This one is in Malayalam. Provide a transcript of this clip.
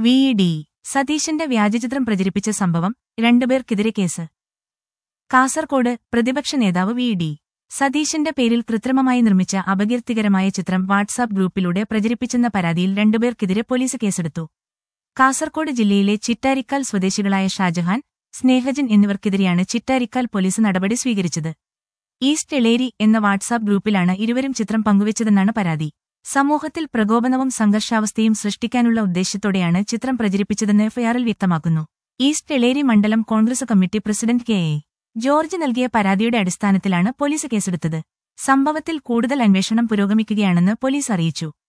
വി ഡി സതീശന്റെ വ്യാജചിത്രം പ്രചരിപ്പിച്ച സംഭവം രണ്ടുപേർക്കെതിരെ കേസ് കാസർകോട് പ്രതിപക്ഷ നേതാവ് വി ഡി സതീശന്റെ പേരിൽ കൃത്രിമമായി നിർമ്മിച്ച അപകീർത്തികരമായ ചിത്രം വാട്സാപ്പ് ഗ്രൂപ്പിലൂടെ പ്രചരിപ്പിച്ചെന്ന പരാതിയിൽ രണ്ടുപേർക്കെതിരെ പോലീസ് കേസെടുത്തു കാസർകോട് ജില്ലയിലെ ചിറ്റാരിക്കാൽ സ്വദേശികളായ ഷാജഹാൻ സ്നേഹജൻ എന്നിവർക്കെതിരെയാണ് ചിറ്റാരിക്കാൽ പോലീസ് നടപടി സ്വീകരിച്ചത് ഈസ്റ്റ് എളേരി എന്ന വാട്സാപ്പ് ഗ്രൂപ്പിലാണ് ഇരുവരും ചിത്രം പങ്കുവച്ചതെന്നാണ് പരാതി സമൂഹത്തിൽ പ്രകോപനവും സംഘർഷാവസ്ഥയും സൃഷ്ടിക്കാനുള്ള ഉദ്ദേശ്യത്തോടെയാണ് ചിത്രം പ്രചരിപ്പിച്ചതെന്ന് എഫ്ഐആറിൽ വ്യക്തമാക്കുന്നു ഈസ്റ്റ് എളേരി മണ്ഡലം Congress committee president K A George നൽകിയ പരാതിയുടെ അടിസ്ഥാനത്തിലാണ് പോലീസ് കേസെടുത്തത് സംഭവത്തിൽ കൂടുതൽ അന്വേഷണം പുരോഗമിക്കുകയാണെന്ന് പോലീസ് അറിയിച്ചു